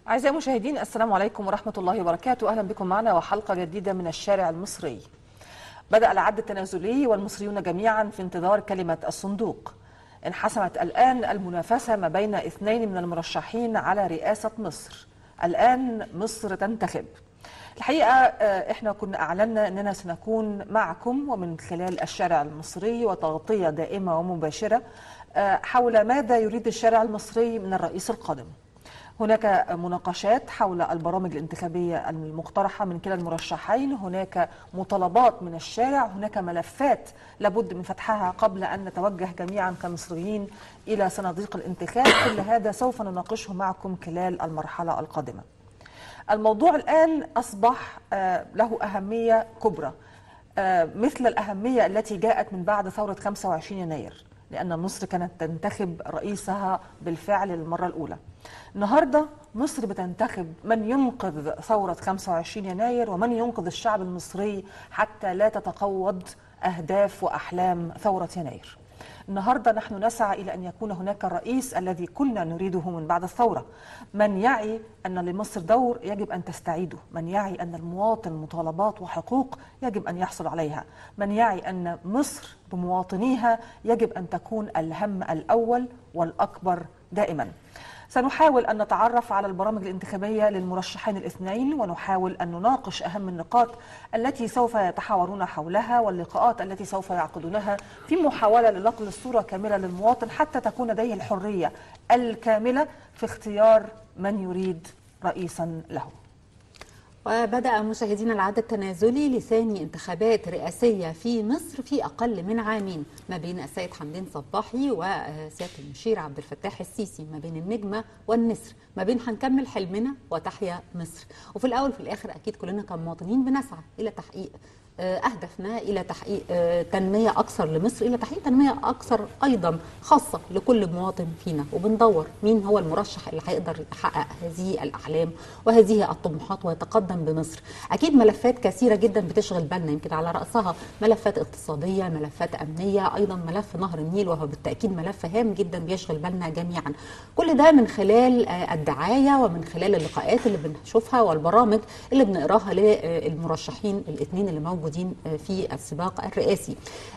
أعزائي المشاهدين السلام عليكم ورحمة الله وبركاته أهلا بكم معنا وحلقة جديدة من الشارع المصري بدأ العد التنازلي والمصريون جميعا في انتظار كلمة الصندوق انحسمت الآن المنافسة ما بين اثنين من المرشحين على رئاسة مصر الآن مصر تنتخب الحقيقة آه، احنا كنا أعلنا أننا سنكون معكم ومن خلال الشارع المصري وتغطية دائمة ومباشرة آه، حول ماذا يريد الشارع المصري من الرئيس القادم هناك مناقشات حول البرامج الانتخابية المقترحة من كلا المرشحين هناك مطالبات من الشارع هناك ملفات لابد من فتحها قبل أن نتوجه جميعا كمصريين إلى صناديق الانتخاب كل هذا سوف نناقشه معكم خلال المرحلة القادمة الموضوع الآن أصبح آه، له أهمية كبرى آه، مثل الأهمية التي جاءت من بعد ثورة 25 يناير لأن مصر كانت تنتخب رئيسها بالفعل للمرة الأولى النهاردة مصر بتنتخب من ينقذ ثورة 25 يناير ومن ينقذ الشعب المصري حتى لا تتقوض أهداف وأحلام ثورة يناير النهاردة نحن نسعى إلى أن يكون هناك الرئيس الذي كنا نريده من بعد الثورة من يعي أن لمصر دور يجب أن تستعيده من يعي أن المواطن مطالبات وحقوق يجب أن يحصل عليها من يعي أن مصر بمواطنيها يجب أن تكون الهم الأول والأكبر دائما سنحاول أن نتعرف على البرامج الانتخابية للمرشحين الاثنين ونحاول أن نناقش أهم النقاط التي سوف يتحاورون حولها واللقاءات التي سوف يعقدونها في محاولة لنقل الصورة كاملة للمواطن حتى تكون لديه الحرية الكاملة في اختيار من يريد رئيسا له وبدأ مشاهدينا العد التنازلي لثاني انتخابات رئاسية في مصر في أقل من عامين ما بين السيد حمدين صباحي وسيادة المشير عبد الفتاح السيسي ما بين النجمة والنسر ما بين هنكمل حلمنا وتحيا مصر وفي الأول وفي الآخر أكيد كلنا كمواطنين بنسعى إلى تحقيق أهدفنا إلى تحقيق تنمية أكثر لمصر إلى تحقيق تنمية أكثر أيضا خاصة لكل مواطن فينا وبندور مين هو المرشح اللي هيقدر يحقق هذه الأحلام وهذه الطموحات ويتقدم بمصر أكيد ملفات كثيرة جدا بتشغل بالنا يمكن على رأسها ملفات اقتصادية ملفات أمنية أيضا ملف نهر النيل وهو بالتأكيد ملف هام جدا بيشغل بالنا جميعا كل ده من خلال الدعاية ومن خلال اللقاءات اللي بنشوفها والبرامج اللي بنقراها للمرشحين الاثنين اللي موجودين موجودين في السباق الرئاسي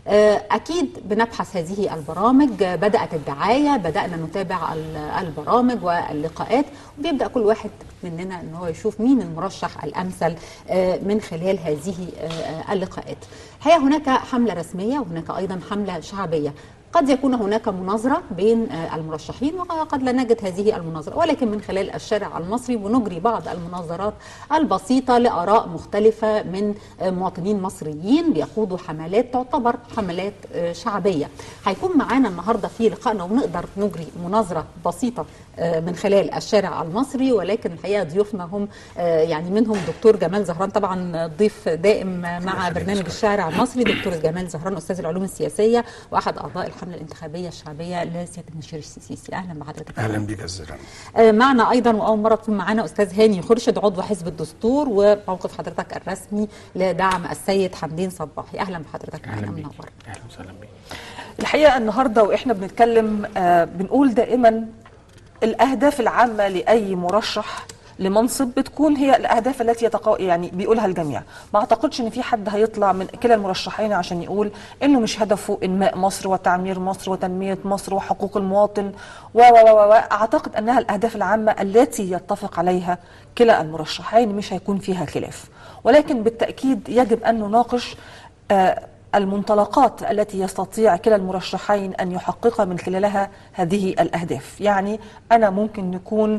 أكيد بنبحث هذه البرامج بدأت الدعاية بدأنا نتابع البرامج واللقاءات وبيبدأ كل واحد مننا ان هو يشوف مين المرشح الامثل من خلال هذه اللقاءات. الحقيقه هناك حمله رسميه وهناك ايضا حمله شعبيه. قد يكون هناك مناظرة بين المرشحين وقد لا نجد هذه المناظرة ولكن من خلال الشارع المصري ونجري بعض المناظرات البسيطة لآراء مختلفة من مواطنين مصريين بيقودوا حملات تعتبر حملات شعبية هيكون معانا النهاردة في لقائنا ونقدر نجري مناظرة بسيطة من خلال الشارع المصري ولكن الحقيقه ضيوفنا هم يعني منهم دكتور جمال زهران طبعا ضيف دائم مع برنامج الشارع المصري دكتور جمال زهران استاذ العلوم السياسيه واحد اعضاء الحمله الانتخابيه الشعبيه لسياده المشير السيسي اهلا بحضرتك اهلا بك يا استاذ معنا ايضا واول مره تكون معانا استاذ هاني خرشد عضو حزب الدستور وموقف حضرتك الرسمي لدعم السيد حمدين صباحي اهلا بحضرتك معنا منور اهلا وسهلا بك الحقيقه النهارده واحنا بنتكلم آه بنقول دائما الأهداف العامة لأي مرشح لمنصب بتكون هي الأهداف التي يتقو... يعني بيقولها الجميع ما أعتقدش إن في حد هيطلع من كلا المرشحين عشان يقول إنه مش هدفه إنماء مصر وتعمير مصر وتنمية مصر وحقوق المواطن و و و أعتقد أنها الأهداف العامة التي يتفق عليها كلا المرشحين مش هيكون فيها خلاف ولكن بالتأكيد يجب أن نناقش آه المنطلقات التي يستطيع كلا المرشحين ان يحقق من خلالها هذه الاهداف، يعني انا ممكن يكون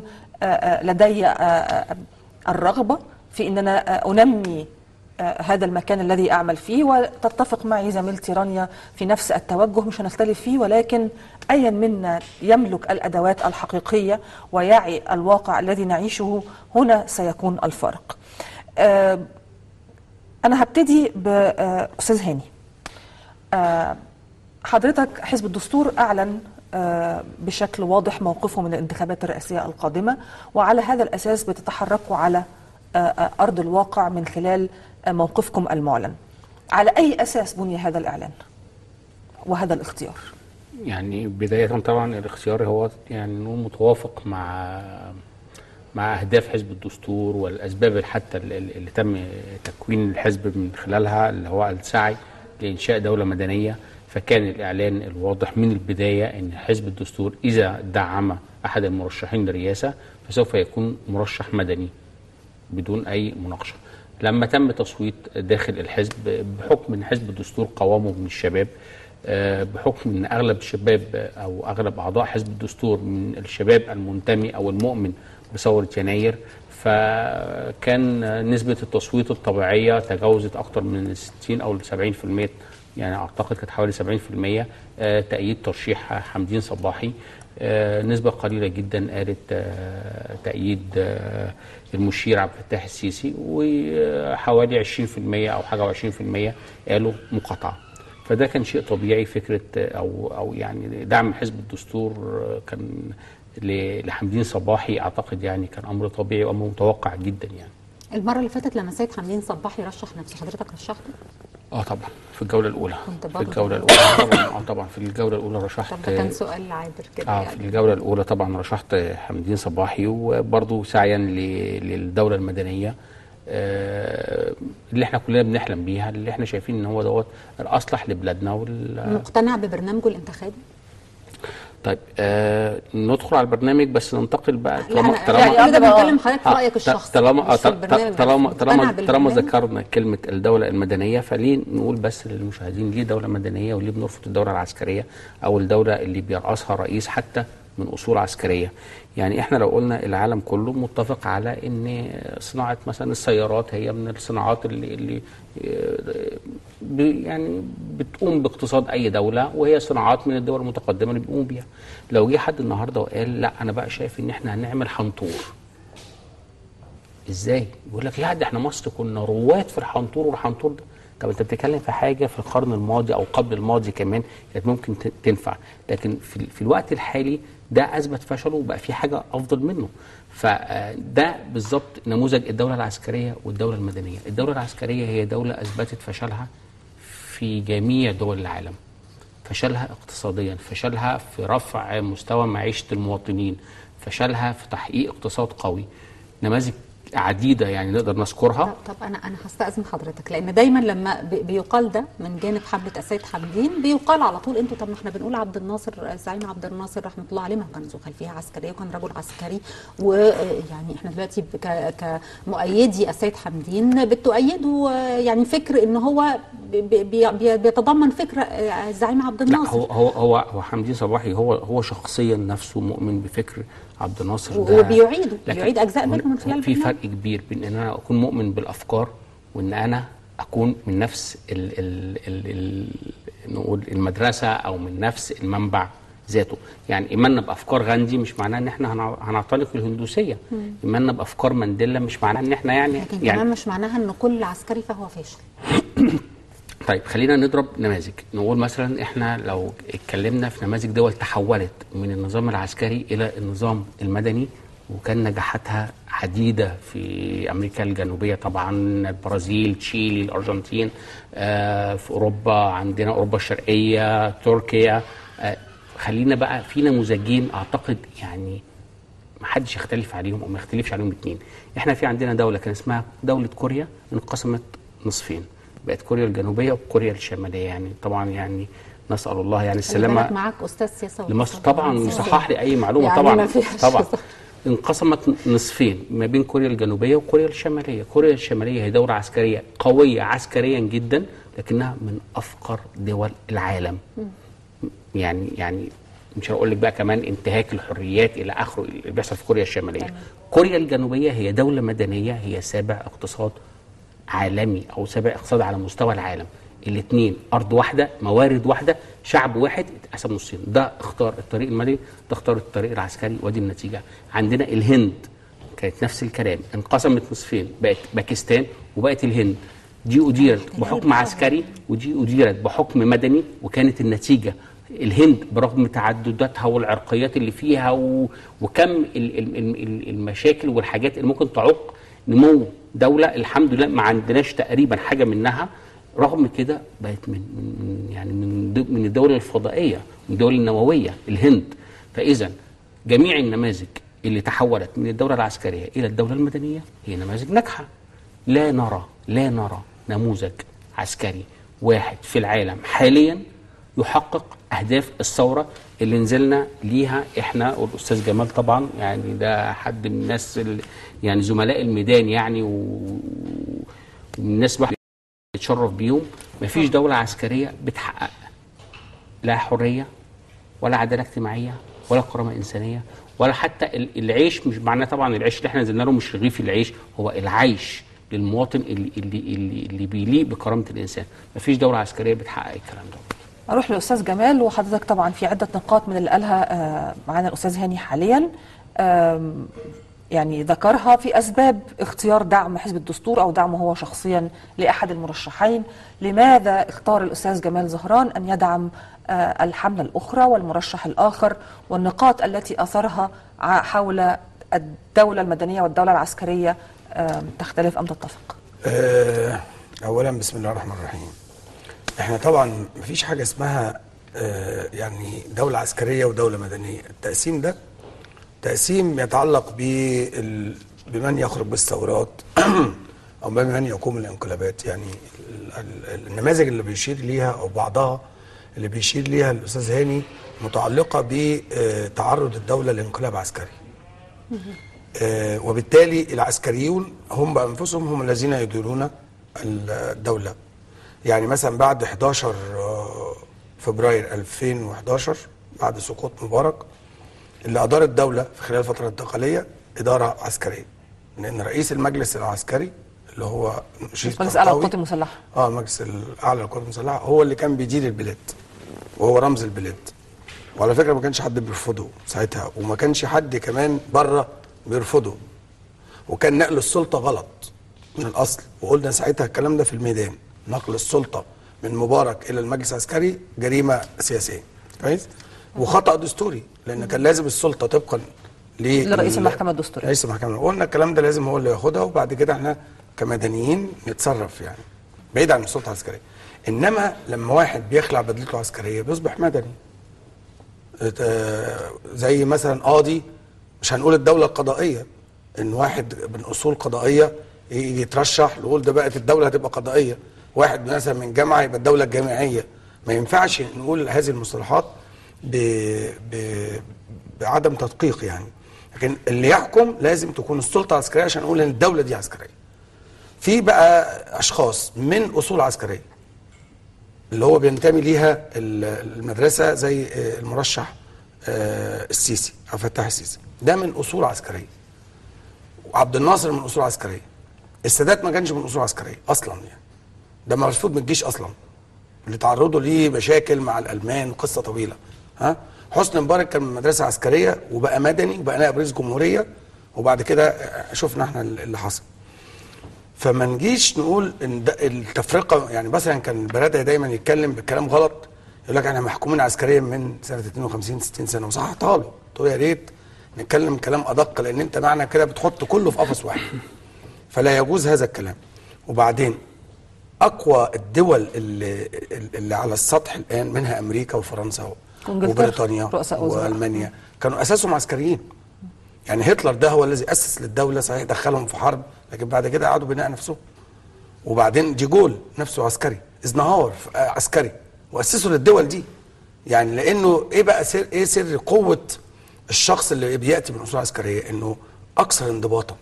لدي الرغبه في ان انا انمي هذا المكان الذي اعمل فيه وتتفق معي زميلتي رانيا في نفس التوجه مش هنختلف فيه ولكن ايا منا يملك الادوات الحقيقيه ويعي الواقع الذي نعيشه هنا سيكون الفارق. انا هبتدي باستاذ هاني. آه حضرتك حزب الدستور أعلن آه بشكل واضح موقفه من الانتخابات الرئاسية القادمة وعلى هذا الأساس بتتحركوا على آه أرض الواقع من خلال موقفكم المعلن على أي أساس بني هذا الإعلان وهذا الاختيار يعني بداية طبعا الاختيار هو يعني متوافق مع مع اهداف حزب الدستور والاسباب حتى ال- ال- اللي تم تكوين الحزب من خلالها اللي هو السعي لانشاء دوله مدنيه فكان الاعلان الواضح من البدايه ان حزب الدستور اذا دعم احد المرشحين للرئاسه فسوف يكون مرشح مدني بدون اي مناقشه لما تم تصويت داخل الحزب بحكم ان حزب الدستور قوامه من الشباب آه، بحكم ان اغلب الشباب او اغلب اعضاء حزب الدستور من الشباب المنتمي او المؤمن بثوره يناير فكان نسبه التصويت الطبيعيه تجاوزت اكثر من 60 او 70% يعني اعتقد كانت حوالي 70% آه، تأييد ترشيح حمدين صباحي آه، نسبة قليلة جدا قالت آه، تأييد آه، المشير عبد الفتاح السيسي وحوالي 20% أو حاجة و20% قالوا مقاطعة فده كان شيء طبيعي فكرة آه، أو أو يعني دعم حزب الدستور آه، كان ل- لحمدين صباحي أعتقد يعني كان أمر طبيعي وأمر متوقع جدا يعني المره اللي فاتت لما سيد حمدين صباحي رشح نفسه حضرتك رشحته اه طبعا في الجولة الأولى كنت في برضه- الجولة الأولى طبعا اه طبعا في الجولة الأولى رشحت طب ده كان سؤال عابر كده اه يعني في الجوله الاولى طبعا رشحت حمدين صباحي وبرضه سعيا ل- للدوله المدنيه آه، اللي احنا كلنا بنحلم بيها اللي احنا شايفين ان هو دوت الاصلح لبلادنا وال... مقتنع ببرنامجه الانتخابي طيب آه ندخل على البرنامج بس ننتقل بقى لا انا يعني يعني قبل ده ما- بنتكلم حضرتك في آه، رايك ط- الشخصي طالما آه، مش في ط- البرنامج ط- طالما بس. طالما مقتنع طالما بالبرنامج؟ ذكرنا كلمه الدوله المدنيه فليه نقول بس للمشاهدين ليه دوله مدنيه وليه بنرفض الدوله العسكريه او الدوله اللي بيرأسها رئيس حتى من اصول عسكريه يعني احنا لو قلنا العالم كله متفق على ان صناعه مثلا السيارات هي من الصناعات اللي, اللي آه، ب- يعني بتقوم باقتصاد اي دوله وهي صناعات من الدول المتقدمه اللي بيقوموا بيها لو جه حد النهارده وقال لا انا بقى شايف ان احنا هنعمل حنطور ازاي؟ يقول لك لا ده احنا مصر كنا رواد في الحنطور والحنطور ده طب انت بتتكلم في حاجه في القرن الماضي او قبل الماضي كمان كانت ممكن ت- تنفع لكن في, في الوقت الحالي ده اثبت فشله وبقى في حاجه افضل منه فده بالظبط نموذج الدوله العسكريه والدوله المدنيه الدوله العسكريه هي دوله اثبتت فشلها في جميع دول العالم فشلها اقتصاديا فشلها في رفع مستوى معيشة المواطنين فشلها في تحقيق اقتصاد قوي نماذج عديدة يعني نقدر نذكرها طب طب انا انا هستاذن حضرتك لان دايما لما بي- بيقال ده من جانب حمله السيد حمدين بيقال على طول انتوا طب ما احنا بنقول عبد الناصر الزعيم عبد الناصر رحمه الله عليه ما كان ذو خلفيه عسكريه وكان رجل عسكري ويعني احنا دلوقتي ب- ك- كمؤيدي السيد حمدين بتؤيدوا آه، يعني فكر ان هو بي- بي- بي- بيتضمن فكر آه، الزعيم عبد لا الناصر هو هو هو هو حمدين صباحي هو هو شخصيا نفسه مؤمن بفكر عبد الناصر ده وبيعيده لكن بيعيد اجزاء منه من هن- خلال في البرنامج. فرق كبير بين ان انا اكون مؤمن بالافكار وان انا اكون من نفس ال ال ال ال نقول المدرسه او من نفس المنبع ذاته يعني ايماننا بافكار غاندي مش معناه ان احنا هنع- هنعتنق الهندوسيه ايماننا بافكار مانديلا مش معناه ان احنا يعني لكن يعني كمان مش معناها ان كل عسكري فهو فاشل طيب خلينا نضرب نماذج نقول مثلا احنا لو اتكلمنا في نماذج دول تحولت من النظام العسكري الى النظام المدني وكان نجاحاتها عديدة في أمريكا الجنوبية طبعا البرازيل تشيلي الأرجنتين آه في أوروبا عندنا أوروبا الشرقية تركيا آه خلينا بقى في نموذجين أعتقد يعني ما حدش يختلف عليهم او ما يختلفش عليهم الاثنين احنا في عندنا دوله كان اسمها دوله كوريا انقسمت نصفين بقت كوريا الجنوبيه وكوريا الشماليه يعني طبعا يعني نسال الله يعني خلي بالك السلامه معاك استاذ سياسه لمصر واقتصاد. طبعا يعني يصحح لي اي معلومه يعني طبعا ما فيهاش طبعا هزار. انقسمت نصفين ما بين كوريا الجنوبيه وكوريا الشماليه كوريا الشماليه هي دوله عسكريه قويه عسكريا جدا لكنها من افقر دول العالم يعني يعني مش هقول لك بقى كمان انتهاك الحريات الى اخره اللي بيحصل في كوريا الشماليه كوريا الجنوبيه هي دوله مدنيه هي سابع اقتصاد عالمي او سابع اقتصاد على مستوى العالم الاثنين ارض واحده موارد واحده شعب واحد اتقسم نصين ده اختار الطريق المدني ده اختار الطريق العسكري ودي النتيجه عندنا الهند كانت نفس الكلام انقسمت نصفين بقت باكستان وبقت الهند دي أديرت بحكم عسكري ودي أديرت بحكم مدني وكانت النتيجة الهند برغم تعدداتها والعرقيات اللي فيها و... وكم ال... ال... ال- المشاكل والحاجات اللي ممكن تعوق نمو دولة الحمد لله ما عندناش تقريبا حاجة منها رغم كده بقت من, من يعني من دو- من الدول الفضائية من الدول النووية الهند فإذا جميع النماذج اللي تحولت من الدوله العسكريه الى الدوله المدنيه هي نماذج ناجحه لا نرى لا نرى نموذج عسكري واحد في العالم حاليا يحقق اهداف الثوره اللي نزلنا ليها احنا والاستاذ جمال طبعا يعني ده حد من الناس اللي يعني زملاء الميدان يعني و... ومن الناس الواحد يتشرف بيهم مفيش دوله عسكريه بتحقق لا حريه ولا عداله اجتماعيه ولا كرامه انسانيه ولا حتى ال- العيش مش معناه طبعا العيش اللي احنا نزلنا له مش رغيف العيش هو العيش للمواطن اللي اللي اللي, اللي بيليق بكرامه الانسان مفيش دوله عسكريه بتحقق الكلام ده اروح للاستاذ جمال وحضرتك طبعا في عده نقاط من اللي قالها آه، معانا الاستاذ هاني حاليا آم، يعني ذكرها في اسباب اختيار دعم حزب الدستور او دعمه هو شخصيا لاحد المرشحين لماذا اختار الاستاذ جمال زهران ان يدعم آه، الحمله الاخرى والمرشح الاخر والنقاط التي اثرها ع- حول الدوله المدنيه والدوله العسكريه آم، تختلف ام تتفق آه، اولا بسم الله الرحمن الرحيم احنا طبعا مفيش حاجه اسمها آه، يعني دوله عسكريه ودوله مدنيه التقسيم ده تقسيم يتعلق بال- بمن يخرج بالثورات او بمن يقوم الانقلابات يعني ال- ال- النماذج اللي بيشير ليها او بعضها اللي بيشير ليها الاستاذ هاني متعلقه بتعرض الدوله لانقلاب عسكري آه، وبالتالي العسكريون هم بانفسهم هم الذين يديرون الدوله يعني مثلا بعد 11 آه، فبراير 2011 بعد سقوط مبارك اللي ادار الدوله في خلال الفتره الانتقاليه اداره عسكريه لان رئيس المجلس العسكري اللي هو شريف مجلس اعلى طنطاوي، القوات المسلحه اه المجلس الاعلى للقوات المسلحه هو اللي كان بيدير البلاد وهو رمز البلاد وعلى فكره ما كانش حد بيرفضه ساعتها وما كانش حد كمان بره بيرفضه وكان نقل السلطه غلط من الاصل وقلنا ساعتها الكلام ده في الميدان نقل السلطه من مبارك الى المجلس العسكري جريمه سياسيه كويس وخطا دستوري لان كان لازم السلطه طبقا ل- لرئيس ال- المحكمة الدستورية. رئيس المحكمه قلنا الكلام ده لازم هو اللي ياخدها وبعد كده احنا كمدنيين نتصرف يعني بعيد عن السلطه العسكريه انما لما واحد بيخلع بدلته عسكريه بيصبح مدني آه، زي مثلا قاضي مش هنقول الدوله القضائيه ان واحد من اصول قضائيه يجي يترشح نقول ده بقت الدوله هتبقى قضائيه واحد مثلا من جامعه يبقى الدوله الجامعيه ما ينفعش نقول هذه المصطلحات ب... ب... بعدم تدقيق يعني لكن اللي يحكم لازم تكون السلطه عسكريه عشان نقول ان الدوله دي عسكريه في بقى اشخاص من اصول عسكريه اللي هو بينتمي ليها ال- المدرسه زي آه، المرشح آه، السيسي عبد الفتاح السيسي ده من اصول عسكريه وعبد الناصر من اصول عسكريه السادات ما كانش من اصول عسكريه اصلا يعني ده مرفوض من الجيش اصلا اللي تعرضوا ليه مشاكل مع الالمان قصه طويله ها حسني مبارك كان من مدرسه عسكريه وبقى مدني وبقى نائب رئيس جمهوريه وبعد كده آه، شفنا احنا اللي حصل فما نجيش نقول ان ده التفرقه يعني مثلا كان البرادعي دايما يتكلم بالكلام غلط يقول لك احنا محكومين عسكريا من سنه 52 60 سنه وصححتها له قلت له يا ريت نتكلم كلام ادق لان انت معنى كده بتحط كله في قفص واحد فلا يجوز هذا الكلام وبعدين اقوى الدول اللي, اللي على السطح الان منها امريكا وفرنسا وإنجلترا، وبريطانيا رؤساء وزراء. والمانيا كانوا اساسهم عسكريين يعني هتلر ده هو الذي اسس للدوله صحيح دخلهم في حرب لكن بعد كده قعدوا بناء نفسهم وبعدين ديجول نفسه عسكري ازنهار آه، عسكري واسسوا للدول دي يعني لانه ايه بقى سر ايه سر قوه الشخص اللي بياتي من اصول عسكريه انه اكثر انضباطا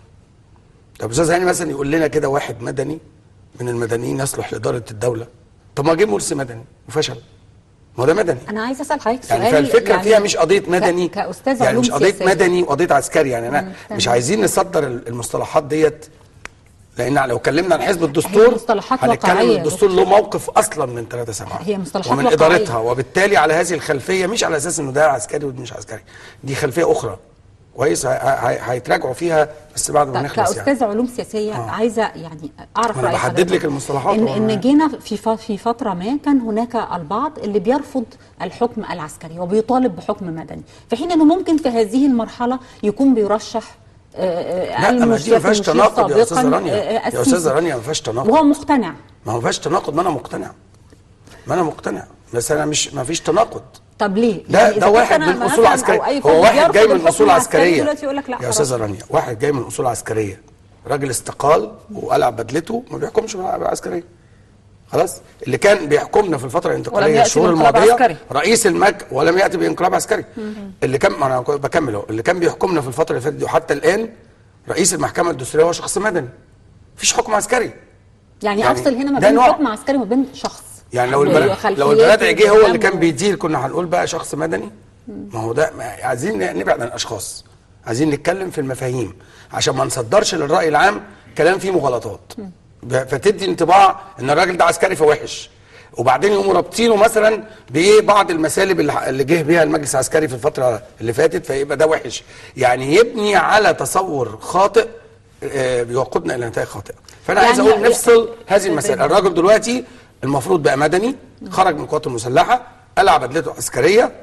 طب استاذ هاني مثلا يقول لنا كده واحد مدني من المدنيين يصلح لاداره الدوله طب ما جه مرسي مدني وفشل ما هو ده مدني انا عايزه اسال حضرتك سؤال يعني فالفكره فيها مش قضيه مدني ك- كاستاذ يعني علوم مش قضيه سياسية. مدني وقضيه عسكري يعني انا مم، مش تمام. عايزين نصدر المصطلحات ديت لان لو اتكلمنا عن حزب الدستور مصطلحات هنتكلم واقعية يا الدستور دكتور. له موقف اصلا من 3 7 هي مصطلحات ومن واقعية. ادارتها وبالتالي على هذه الخلفيه مش على اساس انه ده عسكري وده مش عسكري دي خلفيه اخرى كويس هي- هي- هيتراجعوا فيها بس بعد ما طيب، نخلص يعني كاستاذ علوم سياسيه آه. عايزه يعني اعرف أنا رأي بحدد حضرتك. لك المصطلحات ان وأنا- ان جينا في ف- في فتره ما كان هناك البعض اللي بيرفض الحكم العسكري وبيطالب بحكم مدني في حين انه ممكن في هذه المرحله يكون بيرشح آه، آه، لا ما دي ما المشير فيهاش المشير تناقض يا استاذه سابقاً، رانيا آه، يا السيسي. استاذه رانيا ما فيهاش تناقض وهو مقتنع ما هو فيهاش تناقض ما انا مقتنع ما انا مقتنع بس انا مش ما فيش تناقض طب ليه؟ ده يعني ده إذا واحد كنت أنا من اصول مثلاً عسكريه أو أي هو فرد واحد بيرفض جاي من الحكم اصول العسكري عسكريه دلوقتي يقول لك لا يا خلاص. استاذه رانيا واحد جاي من اصول عسكريه راجل استقال وقلع بدلته ما بيحكمش بالعسكريه خلاص اللي كان بيحكمنا في الفتره ولم الانتقاليه يأتي الشهور بانقلاب الماضيه عسكري. رئيس المك ولم ياتي بانقلاب عسكري اللي كان ما انا بكمل اهو اللي كان بيحكمنا في الفتره اللي فاتت دي وحتى الان رئيس المحكمه الدستوريه هو شخص مدني مفيش حكم عسكري يعني, يعني افصل هنا ما ده بين نوع- حكم عسكري وما بين شخص يعني لو عنده البلد خلفيات لو البلد جه هو اللي ودم كان و- بيدير كنا هنقول بقى شخص مدني ما هو ده ما عايزين نبعد عن الاشخاص عايزين نتكلم في المفاهيم عشان ما نصدرش للراي العام كلام فيه مغالطات ب- فتدي انطباع ان الراجل ده عسكري فوحش وبعدين يقوموا رابطينه مثلا بايه بعض المسالب اللي اللي جه بيها المجلس العسكري في الفتره اللي فاتت فيبقى ده وحش يعني يبني على تصور خاطئ آه، بيوقدنا الى نتائج خاطئه فانا عايز يعني- اقول نفصل هذه المسائل الراجل دلوقتي المفروض بقى مدني خرج من القوات المسلحه قلع بدلته عسكريه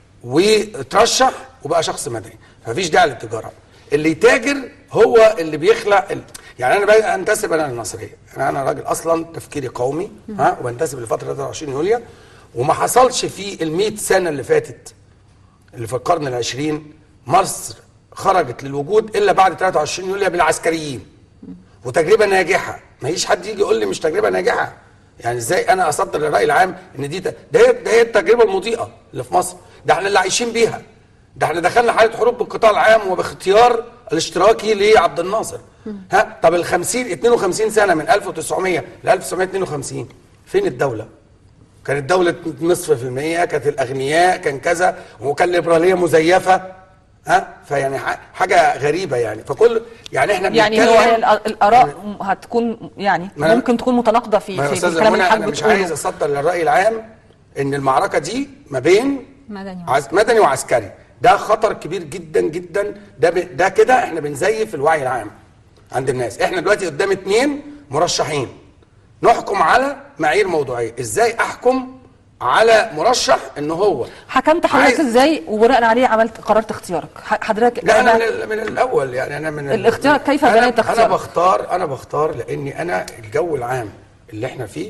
وترشح وبقى شخص مدني مفيش داعي للتجاره اللي يتاجر هو اللي بيخلق ال... يعني انا بقى انتسب انا للنصريه انا انا راجل اصلا تفكيري قومي ها وبنتسب لفتره 23 يوليو وما حصلش في ال 100 سنه اللي فاتت اللي في القرن العشرين مصر خرجت للوجود الا بعد 23 يوليو بالعسكريين وتجربه ناجحه ما يجيش حد يجي يقول لي مش تجربه ناجحه يعني ازاي انا اصدر للراي العام ان دي ت- ده هي ده هي التجربه المضيئه اللي في مصر ده احنا اللي عايشين بيها ده احنا دخلنا حاله حروب بالقطاع العام وباختيار الاشتراكي لعبد الناصر ها طب ال 50 52 سنه من 1900 ل 1952 فين الدوله؟ كانت دولة نصف في المية كانت الأغنياء كان كذا وكان الليبرالية مزيفة ها فيعني ح- حاجة غريبة يعني فكل يعني احنا يعني بنتكلم- هو هي الآ- الاراء هتكون يعني ما أنا- ممكن تكون متناقضه في ما يا في أستاذ الكلام اللي منى حضرتك أنا مش بتقوله عايز أصدر للرأي العام إن المعركة دي ما بين مدني عز... مدني وعسكري ده خطر كبير جدا جدا ده ب... ده كده احنا بنزيف الوعي العام عند الناس احنا دلوقتي قدام اتنين مرشحين نحكم على معايير موضوعيه ازاي احكم على مرشح ان هو حكمت حضرتك عايز- ازاي وبناء عليه عملت قررت اختيارك ح- حضرتك لا انا أنا- من, ال- من الاول يعني انا من ال- الاختيار كيف أنا- بنيت انا اختيارك؟ بختار انا بختار لاني انا الجو العام اللي احنا فيه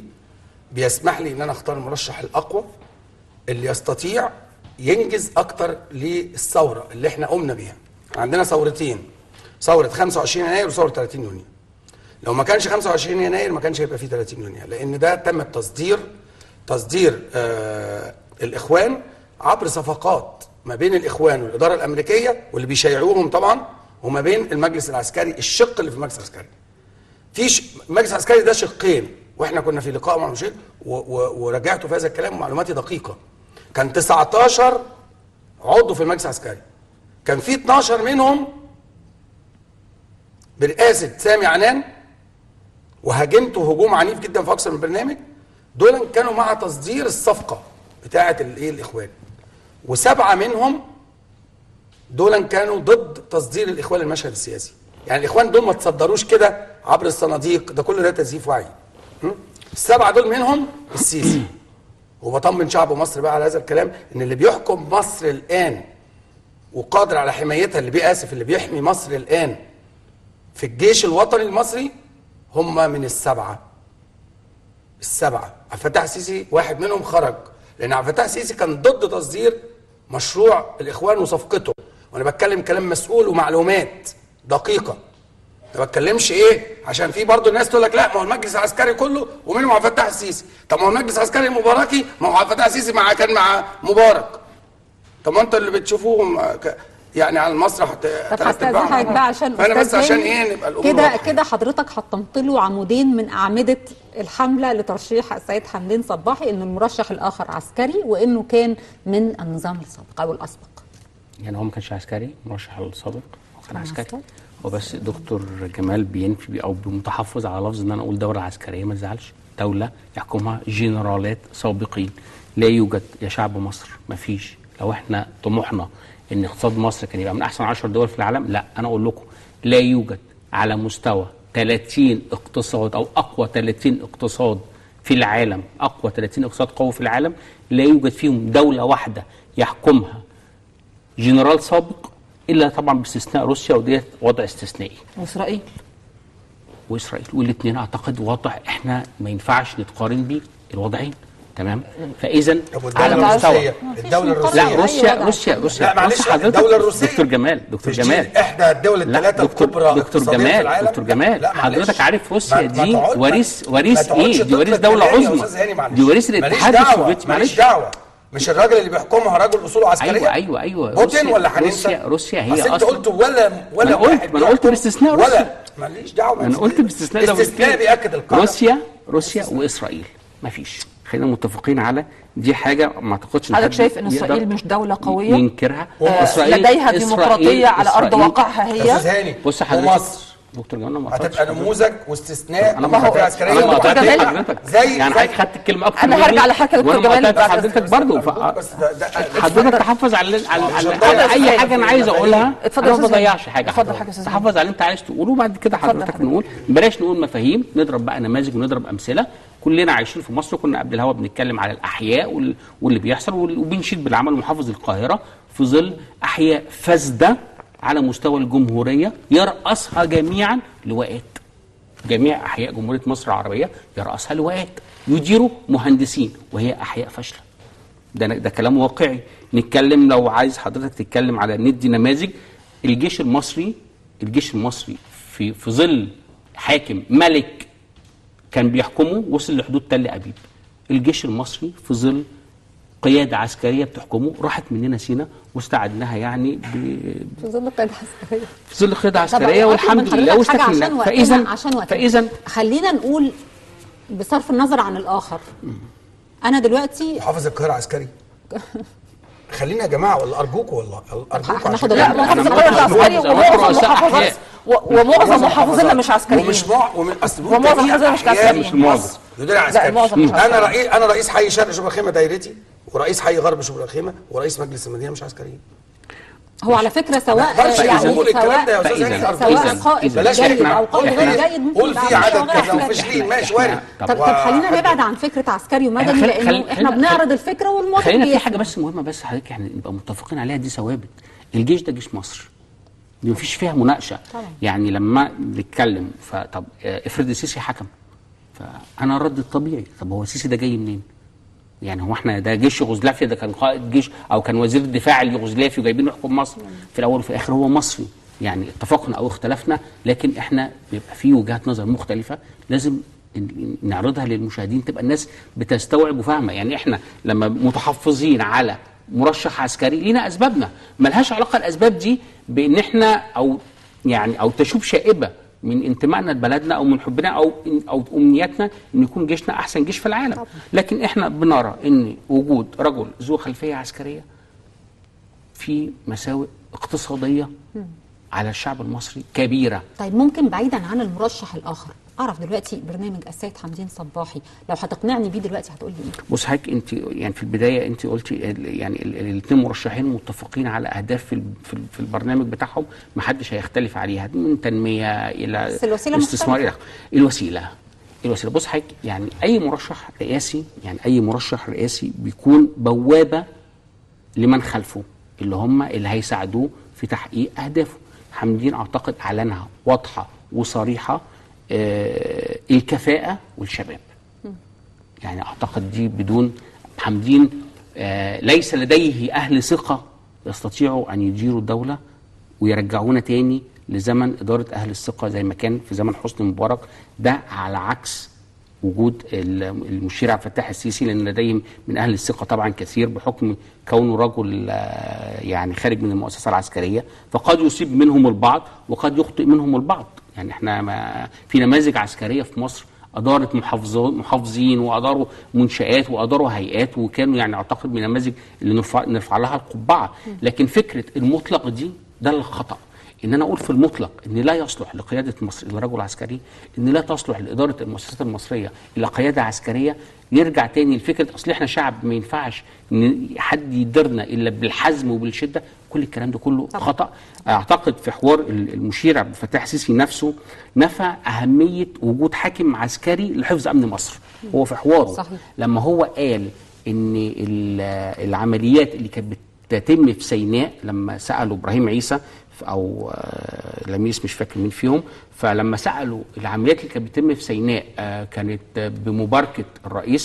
بيسمح لي ان انا اختار المرشح الاقوى اللي يستطيع ينجز اكتر للثوره اللي احنا قمنا بيها عندنا ثورتين ثوره 25 يناير وثوره 30 يونيو لو ما كانش 25 يناير ما كانش هيبقى فيه 30 يونيو لان ده تم التصدير تصدير آه الاخوان عبر صفقات ما بين الاخوان والاداره الامريكيه واللي بيشيعوهم طبعا وما بين المجلس العسكري الشق اللي في المجلس العسكري في ش... المجلس العسكري ده شقين واحنا كنا في لقاء مع المشير و... و... وراجعت في هذا الكلام ومعلوماتي دقيقه كان 19 عضو في المجلس العسكري كان في 12 منهم برئاسه سامي عنان وهاجمته هجوم عنيف جدا في اكثر من برنامج دول كانوا مع تصدير الصفقه بتاعه الايه الاخوان وسبعه منهم دول كانوا ضد تصدير الاخوان للمشهد السياسي يعني الاخوان دول ما تصدروش كده عبر الصناديق ده كل ده تزييف وعي م? السبعه دول منهم السيسي وبطمن شعب مصر بقى على هذا الكلام ان اللي بيحكم مصر الان وقادر على حمايتها اللي بيأسف اللي بيحمي مصر الان في الجيش الوطني المصري هم من السبعه السبعه عبد الفتاح السيسي واحد منهم خرج لان عبد الفتاح السيسي كان ضد تصدير مشروع الاخوان وصفقته وانا بتكلم كلام مسؤول ومعلومات دقيقه ما بتكلمش ايه عشان في برضه الناس تقول لك لا ما هو المجلس العسكري كله ومنهم عبد الفتاح السيسي طب ما هو المجلس العسكري المباركي ما هو عبد الفتاح السيسي مع كان مع مبارك طب ما انتوا اللي بتشوفوهم ك- يعني على المسرح ت- طب تلات هستأذن أرباعهم. حضرتك بقى عشان فانا بس أستاذ عشان هاني ايه نبقى الامور كده واضحة. كده حضرتك حطمت له عمودين من اعمده الحمله لترشيح السيد حمدين صباحي ان المرشح الاخر عسكري وانه كان من النظام السابق او الاسبق يعني هو ما كانش عسكري مرشح السابق هو كان كان عسكري عسكري. هو بس دكتور جمال بينفي بي- او متحفظ على لفظ ان انا اقول دوله عسكريه ما تزعلش دوله يحكمها جنرالات سابقين لا يوجد يا شعب مصر ما فيش لو احنا طموحنا ان اقتصاد مصر كان يبقى من احسن 10 دول في العالم لا انا اقول لكم لا يوجد على مستوى 30 اقتصاد او اقوى 30 اقتصاد في العالم اقوى 30 اقتصاد قوي في العالم لا يوجد فيهم دوله واحده يحكمها جنرال سابق الا طبعا باستثناء روسيا وديت وضع استثنائي واسرائيل واسرائيل والاثنين اعتقد وضع احنا ما ينفعش نتقارن بيه الوضعين تمام فاذا طب على والدوله مستوى الروسيه الدوله مفيش الروسيه لا أي روسيا وضع. روسيا روسيا لا معلش بص حضرتك الدوله الروسيه دكتور جمال دكتور مش دي جمال احدى الدول لا الثلاثه دكتور الكبرى دكتور اقتصادياً في جمال العالم. دكتور جمال لا، معلش. حضرتك عارف روسيا ما- ما دي تقعد- وريث ما وريث تقعدش ايه دي وريث تطلق دوله كلامي يا عظمى أستاذ هاني، معلش. دي وريث ماليش الاتحاد دعوة، السوفيتي ماليش معلش دعوه مش الراجل اللي بيحكمها راجل اصوله عسكريه ايوه ايوه ايوه بوتين روسيا- ولا هننسى روسيا روسيا هي أصل انت اصلا قلت ولا ولا ما أنا قلت- واحد ما أنا قلت بيحكم باستثناء ولا روسيا. ماليش دعوه انا قلت باستثناء ده استثناء بياكد القاعده روسيا روسيا واسرائيل مفيش خلينا متفقين على دي حاجه ما اعتقدش إن حضرتك حد شايف ان يقدر اسرائيل مش دوله قويه ينكرها آه، لديها ديمقراطيه على ارض واقعها يا استاذ هي هاني بص حضرتك ومصر دكتور جمال أنا ما قطعتش هتبقى حضرتك. نموذج واستثناء انا ما للمنطقة قطعتش العسكريه انا ما دكتور قطعتش جمال. حضرتك زي يعني زي- حضرتك خدت الكلمه اكتر أنا مني، هرجع لحضرتك يا دكتور وأنا ما جمال قطعتش بعد حضرتك إذنك. برضه ف... بس ده- ده- حضرتك تحفظ على على على اتفضل على يا اي أستاذ حاجه انا عايز اقولها اتفضل انا يا ما أستاذ بضيعش هاني. حاجه اتفضل حضرتك. حاجة يا أستاذ تحفظ على اللي انت عايز تقوله وبعد كده اتفضل حضرتك حضرتك. نقول بلاش نقول مفاهيم نضرب بقى نماذج ونضرب امثله كلنا عايشين في مصر كنا قبل الهوا بنتكلم على الاحياء وال- واللي بيحصل وال- وبنشيد بالعمل محافظ القاهره في ظل احياء فاسده على مستوى الجمهوريه يرأسها جميعا لواءات جميع احياء جمهوريه مصر العربيه يرأسها لواءات يديروا مهندسين وهي احياء فاشله ده ده كلام واقعي نتكلم لو عايز حضرتك تتكلم على ندي نماذج الجيش المصري الجيش المصري في في ظل حاكم ملك كان بيحكمه وصل لحدود تل ابيب الجيش المصري في ظل قياده عسكريه بتحكمه راحت مننا سينا واستعدناها يعني ب... في ظل قيادة عسكرية في ظل قياده طب عسكريه أطلب والحمد من لله حضرتك حاجة واستكملنا عشان فاذا وقتنا عشان وقتنا فاذا خلينا نقول بصرف النظر عن الآخر أنا دلوقتي محافظ القاهره عسكري خلينا يا جماعه والله ارجوكوا والله ارجوكوا هناخد عشان- لا لا، محافظ أنا القاهره محافظ- عسكري محافظ- ومعظم رؤساء محافظات أحياء. و- ومعظم محافظينا مش عسكريين ومش مع ومن اصل ومعظم محافظينا مش عسكريين. مش معظم. يدير عسكري معظم مش انا عسكريين. رئيس انا رئيس حي شرق شبرا خيمه دايرتي ورئيس حي غرب شبرا خيمه ورئيس مجلس المدينه مش عسكريين هو على فكرة سواء ما أقدرش يعني أقول الكلام ده يا سواء أستاذ فإذا- هاني، سواء إذا- قائد إذا. بلاش جيد احنا أو قائد قول غير في جيد ممكن قول يبقى في عامل عدد شغل كذا عسكري. وفاشلين ماشي وارد طب طب خلينا نبعد عن فكرة عسكري ومدني خلي- لأنه خلي- احنا خلي- بنعرض الفكرة والمواطن خلينا في بيسمع. حاجه بس مهمه بس حضرتك يعني نبقى متفقين عليها دي ثوابت الجيش ده جيش مصر دي مفيش فيها مناقشه طبعا. يعني لما نتكلم فطب آه، افرض السيسي حكم فانا الرد الطبيعي طب هو السيسي ده جاي منين؟ يعني هو احنا ده جيش يوغوسلافيا ده كان قائد جيش او كان وزير الدفاع اليوغوسلافي وجايبينه يحكم مصر في الاول وفي الاخر هو مصري يعني اتفقنا او اختلفنا لكن احنا بيبقى في وجهات نظر مختلفه لازم ن- نعرضها للمشاهدين تبقى الناس بتستوعب وفاهمه يعني احنا لما متحفظين على مرشح عسكري لينا اسبابنا ملهاش علاقه الاسباب دي بان احنا او يعني او تشوب شائبه من انتمائنا لبلدنا او من حبنا او او امنياتنا ان يكون جيشنا احسن جيش في العالم لكن احنا بنرى ان وجود رجل ذو خلفيه عسكريه في مساوئ اقتصاديه على الشعب المصري كبيره طيب ممكن بعيدا عن المرشح الآخر أعرف دلوقتي برنامج السيد حمدين صباحي لو هتقنعني بيه دلوقتي هتقول لي إيه؟ بص حضرتك انت يعني في البدايه انت قلتي ال- يعني الاثنين مرشحين متفقين على اهداف في ال- في ال- في البرنامج بتاعهم ما حدش هيختلف عليها من تنميه الى بس الوسيلة استثمار مختلفة. الى الوسيله الوسيله بص حضرتك يعني اي مرشح رئاسي يعني اي مرشح رئاسي بيكون بوابه لمن خلفه اللي هم اللي هيساعدوه في تحقيق اهدافه حمدين اعتقد اعلنها واضحه وصريحه آه الكفاءه والشباب يعني اعتقد دي بدون حمدين آه ليس لديه اهل ثقه يستطيعوا ان يديروا الدوله ويرجعونا تاني لزمن اداره اهل الثقه زي ما كان في زمن حسني مبارك ده على عكس وجود ال- المشير عبد الفتاح السيسي لان لديه من اهل الثقه طبعا كثير بحكم كونه رجل آه، يعني خارج من المؤسسه العسكريه فقد يصيب منهم البعض وقد يخطئ منهم البعض يعني احنا ما في نماذج عسكريه في مصر ادارت محافظات محافظين واداروا منشات واداروا هيئات وكانوا يعني اعتقد من النماذج اللي نرفع, نرفع لها القبعه لكن فكره المطلق دي ده الخطا ان انا اقول في المطلق ان لا يصلح لقياده مصر الا رجل عسكري ان لا تصلح لاداره المؤسسات المصريه الا قياده عسكريه يرجع تاني لفكره اصل احنا شعب ما ينفعش ان حد يديرنا الا بالحزم وبالشده كل الكلام ده كله خطا اعتقد في حوار ال- المشير عبد الفتاح السيسي نفسه نفى اهميه وجود حاكم عسكري لحفظ امن مصر هو في حواره صحيح. لما هو قال ان ال- العمليات اللي كانت بتتم في سيناء لما سالوا ابراهيم عيسى ف- او آه، لميس مش فاكر مين فيهم فلما سالوا العمليات اللي كانت بتتم في سيناء آه، كانت آه، بمباركه الرئيس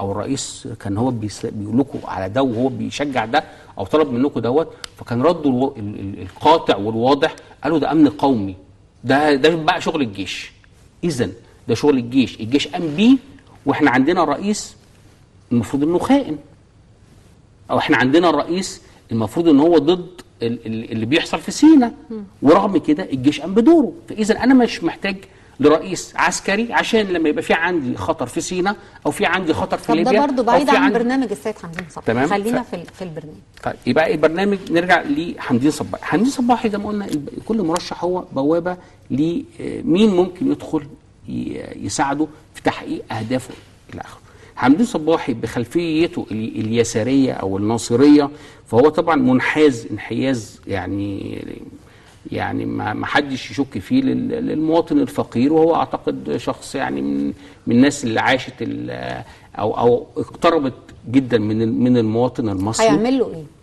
او الرئيس كان هو بيس- بيقول لكم على ده وهو بيشجع ده او طلب منكم دوت فكان رده الو- ال- ال- القاطع والواضح قالوا ده امن قومي ده ده بقى شغل الجيش اذا ده شغل الجيش الجيش قام بيه واحنا عندنا رئيس المفروض انه خائن او احنا عندنا الرئيس المفروض ان هو ضد ال- ال- اللي بيحصل في سينا ورغم كده الجيش قام بدوره فاذا انا مش محتاج لرئيس عسكري عشان لما يبقى في عندي خطر في سينا او في عندي خطر في طب ليبيا ده برضه أو بعيد في عن عندي- برنامج السيد حمدين صبحي تمام. خلينا ف- في ال- في البرنامج طيب يبقى البرنامج نرجع لحمدين صباحي حمدين صباحي زي ما قلنا الب- كل مرشح هو بوابه لمين ممكن يدخل ي- يساعده في تحقيق اهدافه الى اخره حمدين صباحي بخلفيته ال- اليساريه او الناصريه فهو طبعا منحاز انحياز يعني يعني ما ما حدش يشك فيه لل- للمواطن الفقير وهو اعتقد شخص يعني من من الناس اللي عاشت ال- او او اقتربت جدا من ال- من المواطن المصري هيعمل له ايه؟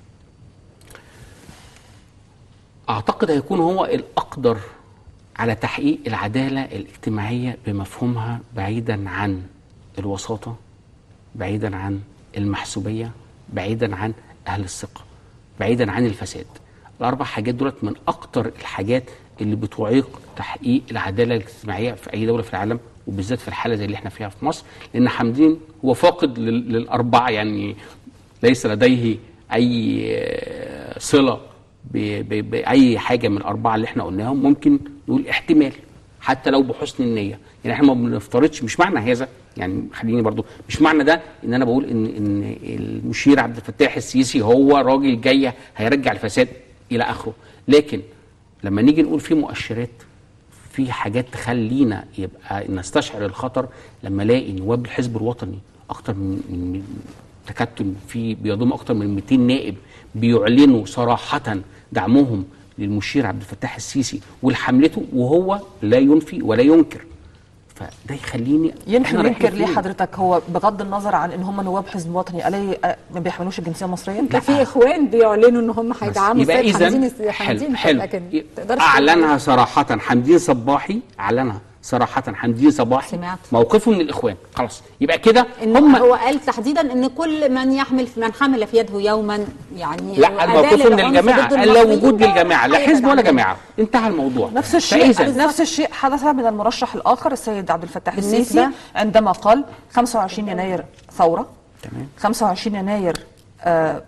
اعتقد هيكون هو الاقدر على تحقيق العداله الاجتماعيه بمفهومها بعيدا عن الوساطه بعيدا عن المحسوبيه بعيدا عن اهل الثقه بعيدا عن الفساد الاربع حاجات دولت من اكتر الحاجات اللي بتعيق تحقيق العداله الاجتماعيه في اي دوله في العالم وبالذات في الحاله زي اللي احنا فيها في مصر لان حمدين هو فاقد لل- للاربعه يعني ليس لديه اي آه، صله ب- ب- باي حاجه من الاربعه اللي احنا قلناهم ممكن نقول احتمال حتى لو بحسن النيه يعني احنا ما بنفترضش مش معنى هذا يعني خليني برضو مش معنى ده ان انا بقول ان ان المشير عبد الفتاح السيسي هو راجل جاي هيرجع الفساد الى اخره لكن لما نيجي نقول في مؤشرات في حاجات تخلينا يبقى نستشعر الخطر لما الاقي نواب الحزب الوطني اكتر من من تكتل في بيضم اكتر من 200 نائب بيعلنوا صراحه دعمهم للمشير عبد الفتاح السيسي ولحملته وهو لا ينفي ولا ينكر فده يخليني ينفي إحنا رايحين وينكر ليه فين؟ حضرتك هو بغض النظر عن ان هم نواب حزب وطني ألي آه، ما بيحملوش الجنسيه المصريه كان في اخوان بيعلنوا ان هم هيدعموا يبقى السيد حمدين اذا حمدين حلو, حلو. لكن تقدرش اعلنها صراحه حمدين صباحي اعلنها صراحه حمدين صباحي سمعت. موقفه من الاخوان خلاص يبقى كده ان هم هو قال تحديدا ان كل من يحمل من حمل في يده يوما يعني لا أداة موقفه من للعنف الجماعه ضد قال لا المصريين وجود للجماعه لا هيبعد حزب ولا عننا. جماعه انتهى الموضوع نفس الشيء فإذا نفس الشيء حدث من المرشح الاخر السيد عبد الفتاح بالنسبة؟ السيسي عندما قال 25 يناير ثوره تمام 25 يناير آه،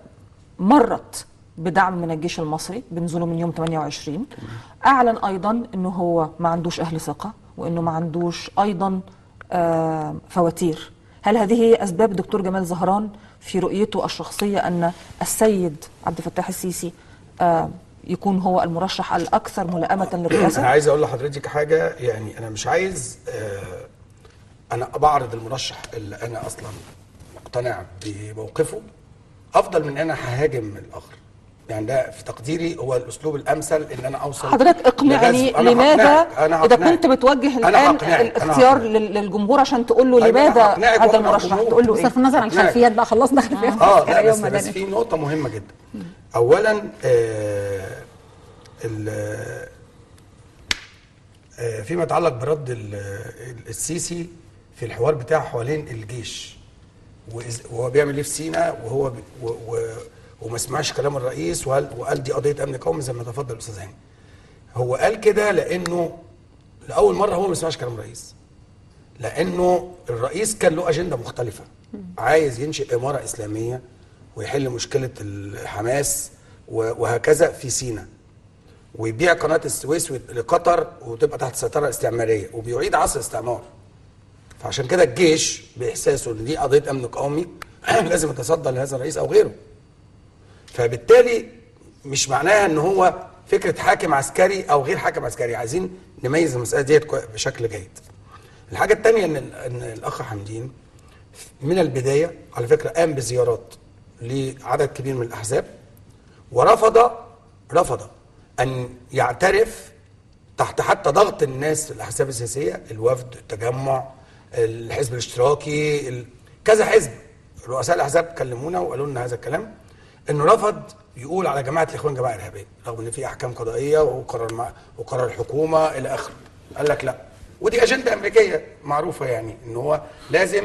مرت بدعم من الجيش المصري بنزوله من يوم 28 اعلن ايضا انه هو ما عندوش اهل ثقه وانه ما عندوش ايضا آه، فواتير هل هذه هي اسباب دكتور جمال زهران في رؤيته الشخصيه ان السيد عبد الفتاح السيسي آه، يكون هو المرشح الاكثر ملائمه انا للرئاسه عايز اقول لحضرتك حاجه يعني انا مش عايز آه، انا بعرض المرشح اللي انا اصلا مقتنع بموقفه افضل من انا ههاجم الاخر يعني ده في تقديري هو الاسلوب الامثل ان انا اوصل حضرتك اقنعني لجذب. أنا لماذا هقنعك. أنا اذا هقنعك. كنت بتوجه أنا الان هقنعك. أنا الاختيار هقنعك. لل- للجمهور عشان تقول له أيوة، أنا لماذا هقنعك هذا وأقنع المرشح الجمهور. تقول له ايه بصرف النظر عن أقنعك. الخلفيات بقى خلصنا خلفيات اه عسكرية لا بس ومدنية. بس في نقطه مهمه جدا اولا آه ال- آه فيما يتعلق برد ال- ال- السيسي في الحوار بتاعه حوالين الجيش وإز- وهو بيعمل ايه في سينا وهو بي و و وما سمعش كلام الرئيس وقال, وقال دي قضيه امن قومي زي ما تفضل الاستاذ هاني هو قال كده لانه لاول مره هو ما سمعش كلام الرئيس لانه الرئيس كان له اجنده مختلفه عايز ينشئ اماره اسلاميه ويحل مشكله الحماس و- وهكذا في سينا ويبيع قناه السويس وت- لقطر وتبقى تحت سيطره استعماريه وبيعيد عصر الاستعمار فعشان كده الجيش باحساسه ان دي قضيه امن قومي لازم يتصدى لهذا الرئيس او غيره فبالتالي مش معناها ان هو فكره حاكم عسكري او غير حاكم عسكري عايزين نميز المساله ديت كوي- بشكل جيد الحاجه الثانيه ان ان الاخ حمدين من البدايه على فكره قام بزيارات لعدد كبير من الاحزاب ورفض رفض ان يعترف تحت حتى ضغط الناس في الاحزاب السياسيه الوفد التجمع الحزب الاشتراكي ال- كذا حزب رؤساء الاحزاب كلمونا وقالوا لنا هذا الكلام انه رفض يقول على جماعه الاخوان جماعه ارهابيه رغم ان في احكام قضائيه وقرار مع وقرار الحكومه الى اخره قال لك لا ودي اجنده امريكيه معروفه يعني ان هو لازم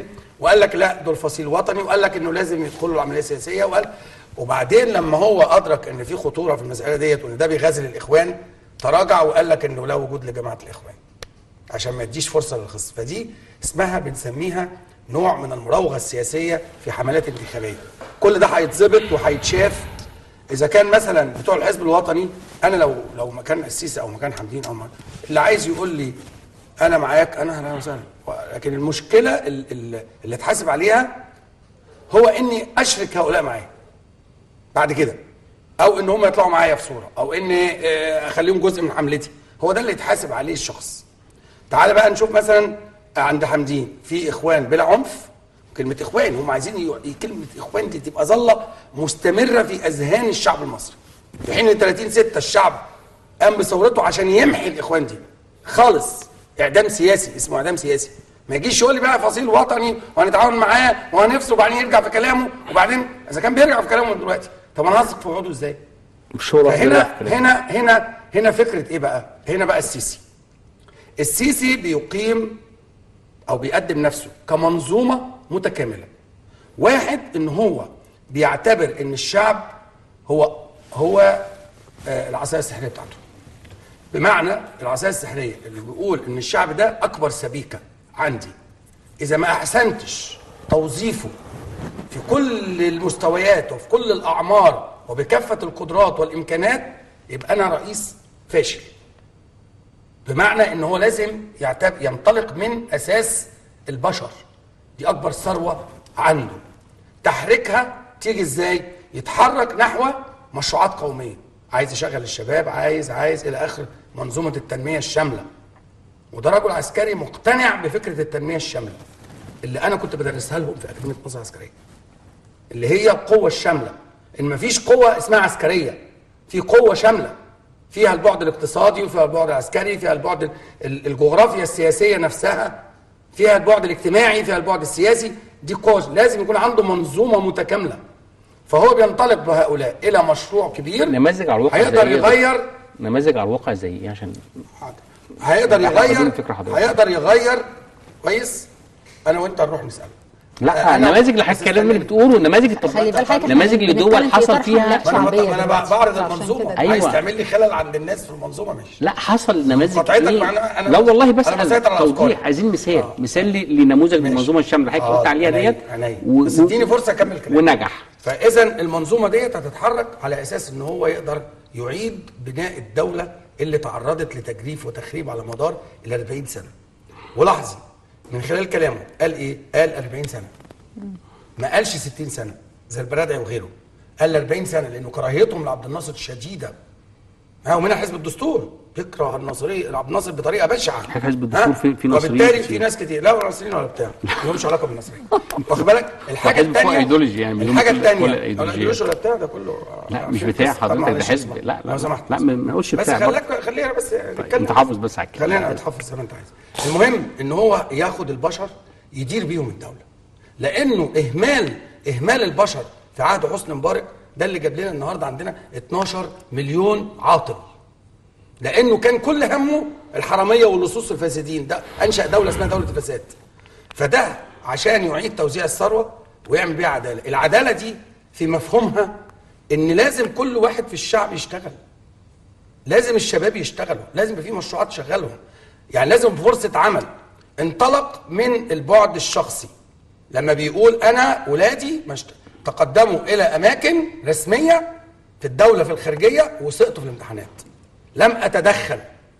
وقال لك لا دول فصيل وطني وقال لك انه لازم يدخلوا العمليه السياسيه وقال وبعدين لما هو ادرك ان في خطوره في المساله ديت وان ده بيغازل الاخوان تراجع وقال لك انه لا وجود لجماعه الاخوان عشان ما يديش فرصه للخصم فدي اسمها بنسميها نوع من المراوغه السياسيه في حملات انتخابيه كل ده هيتظبط وهيتشاف اذا كان مثلا بتوع الحزب الوطني انا لو لو مكان السيسي او مكان حمدين او ما اللي عايز يقول لي انا معاك انا اهلا وسهلا لكن المشكله ال- ال- اللي اتحاسب عليها هو اني اشرك هؤلاء معايا بعد كده او ان هم يطلعوا معايا في صوره او ان آه، اخليهم جزء من حملتي هو ده اللي يتحاسب عليه الشخص تعال بقى نشوف مثلا عند حمدين في اخوان بلا عنف كلمه اخوان هم عايزين ي- كلمه اخوان دي تبقى ظله مستمره في اذهان الشعب المصري في حين ان 30 6 الشعب قام بثورته عشان يمحي الاخوان دي خالص اعدام سياسي اسمه اعدام سياسي ما يجيش يقول لي بقى فصيل وطني وهنتعاون معاه وهنفصل وبعدين يرجع في كلامه وبعدين اذا كان بيرجع في كلامه دلوقتي طب انا هثق في وعوده ازاي؟ مش هو فهنا هنا هنا هنا فكره ايه بقى؟ هنا بقى السيسي. السيسي بيقيم او بيقدم نفسه كمنظومه متكامله. واحد ان هو بيعتبر ان الشعب هو هو آه، العصايه السحريه بتاعته. بمعنى العصايه السحريه اللي بيقول ان الشعب ده اكبر سبيكه عندي. اذا ما احسنتش توظيفه في كل المستويات وفي كل الاعمار وبكافه القدرات والامكانات يبقى انا رئيس فاشل بمعنى ان هو لازم يعتب ينطلق من اساس البشر دي اكبر ثروه عنده تحريكها تيجي ازاي يتحرك نحو مشروعات قوميه عايز يشغل الشباب عايز عايز الى اخر منظومه التنميه الشامله وده رجل عسكري مقتنع بفكره التنميه الشامله اللي انا كنت بدرسها لهم في اكاديميه مصر العسكريه اللي هي القوه الشامله ان مفيش قوه اسمها عسكريه في قوه شامله فيها البعد الاقتصادي وفيها البعد العسكري فيها البعد ال- الجغرافيا السياسيه نفسها فيها البعد الاجتماعي فيها البعد السياسي دي قوه لازم يكون عنده منظومه متكامله فهو بينطلق بهؤلاء الى مشروع كبير نماذج على الواقع هيقدر زي إيه ده؟ يغير نماذج على الواقع زي ايه عشان هيقدر احنا عايزين يغير الفكرة حضرتك. هيقدر يغير كويس انا وانت نروح نساله لا أنا- نماذج اللي حضرتك الكلام اللي بتقوله نماذج خلي بالك التطبيق حضرتك نماذج إحنا لدول بنتكلم في حصل إطار فيها حملات ما انا شعبية ما انا دلوقتي. بعرض عشان المنظومه كده. عايز أيوة. تعمل لي خلل عند الناس في المنظومه ماشي لا حصل نماذج قطعتك ايه معناها أنا- لا والله أنا بسال بسيطر على توضيح أفكاري. عايزين مثال آه. مثال ل- لنموذج من المنظومه الشامله اللي حضرتك قلت عليها عينيا- ديت عينيا. و- بس اديني فرصه اكمل كلامي ونجح فاذا المنظومه ديت هتتحرك على اساس ان هو يقدر يعيد بناء الدوله اللي تعرضت لتجريف وتخريب على مدار ال 40 سنه ولاحظي من خلال كلامه قال ايه قال 40 سنه ما قالش 60 سنه زي البرادعي وغيره قال 40 سنه لانه كراهيتهم لعبد الناصر شديده ها ومنها حزب الدستور يكره الناصريه عبد الناصر بطريقه بشعه حزب الدستور ها؟ في- في ناصريين وبالتالي كتير. في ناس كتير لا ولا ناصريين ولا بتاع ملهمش علاقه بالناصريه واخد بالك الحاجه حزب فوق الثانيه أيديولوجي يعني، بدون الحاجه كل- الثانيه كل ولا أيديولوجيات. ايديولوجي ولا بتاع ده كله لا آه، مش في بتاع قصة. طب حضرتك ده معلش حزب اسمع. لا لا لو سمحت لا ما ما نقولش بس بتاع برضه. خليك خلينا بس نتكلم انت حافظ بس على الكلام. خلينا نتحفظ زي ما انت عايز المهم ان هو ياخد البشر يدير بيهم الدوله لانه اهمال اهمال البشر في عهد حسني مبارك ده اللي جاب لنا النهارده عندنا 12 مليون عاطل لانه كان كل همه الحراميه واللصوص الفاسدين ده انشا دوله اسمها دوله الفساد فده عشان يعيد توزيع الثروه ويعمل بيها عداله العداله دي في مفهومها ان لازم كل واحد في الشعب يشتغل لازم الشباب يشتغلوا لازم يبقى في مشروعات تشغلهم يعني لازم فرصه عمل انطلق من البعد الشخصي لما بيقول انا ولادي مشت... تقدموا الى اماكن رسميه في الدوله في الخارجيه وسقطوا في الامتحانات لم اتدخل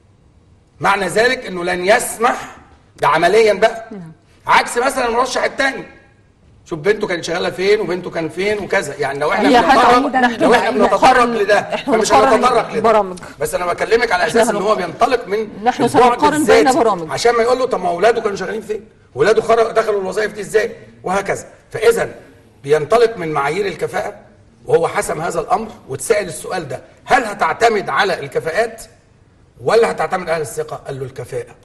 معنى ذلك انه لن يسمح ده عمليا بقى عكس مثلا المرشح الثاني شوف بنته كانت شغاله فين وبنته كان فين وكذا يعني لو احنا هي حاجة بنتطرق عمودة نحن لو احنا هنقرن- بنتطرق لده إحنا فمش هنقرن هنتطرق لده برامج. بس انا بكلمك على إحنا اساس ان هنق- هو بينطلق من نحن البعد سنقارن بين الذاتي. برامج. عشان ما يقول له طب ما اولاده كانوا شغالين فين؟ ولاده خرج دخلوا الوظائف دي ازاي؟ وهكذا فاذا بينطلق من معايير الكفاءه وهو حسم هذا الامر واتسال السؤال ده هل هتعتمد على الكفاءات ولا هتعتمد على الثقه؟ قال له الكفاءه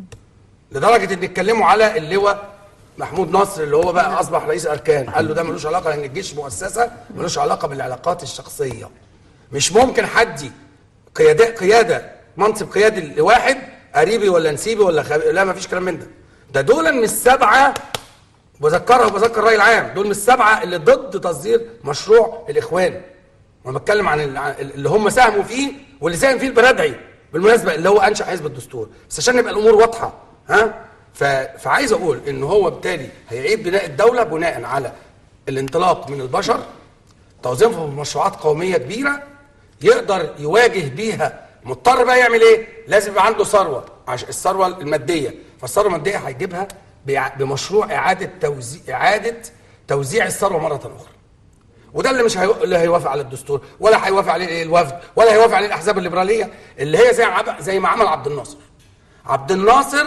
لدرجه ان اتكلموا على اللواء محمود نصر اللي هو بقى اصبح رئيس اركان قال له ده ملوش علاقه لان الجيش مؤسسه ملوش علاقه بالعلاقات الشخصيه مش ممكن حد قياده قياده منصب قيادي لواحد قريبي ولا نسيبي ولا خبي لا ما فيش كلام من ده ده دول من السبعه وبذكرها وبذكر الراي العام دول من السبعه اللي ضد تصدير مشروع الاخوان وانا بتكلم عن ال- عن اللي هم ساهموا فيه واللي ساهم فيه البرادعي بالمناسبه اللي هو انشا حزب الدستور بس عشان نبقى الامور واضحه ها ف... فعايز اقول ان هو بالتالي هيعيد بناء الدوله بناء على الانطلاق من البشر توظيفهم في مشروعات قوميه كبيره يقدر يواجه بيها مضطر بقى يعمل ايه؟ لازم يبقى عنده ثروه عشان الثروه الماديه فالثروه الماديه هيجيبها بع- بمشروع اعاده توزيع اعاده توزيع الثروه مره اخرى وده اللي مش هيو... اللي هيوافق على الدستور ولا هيوافق عليه الوفد ولا هيوافق عليه الاحزاب الليبراليه اللي هي زي عب... زي ما عمل عبد الناصر عبد الناصر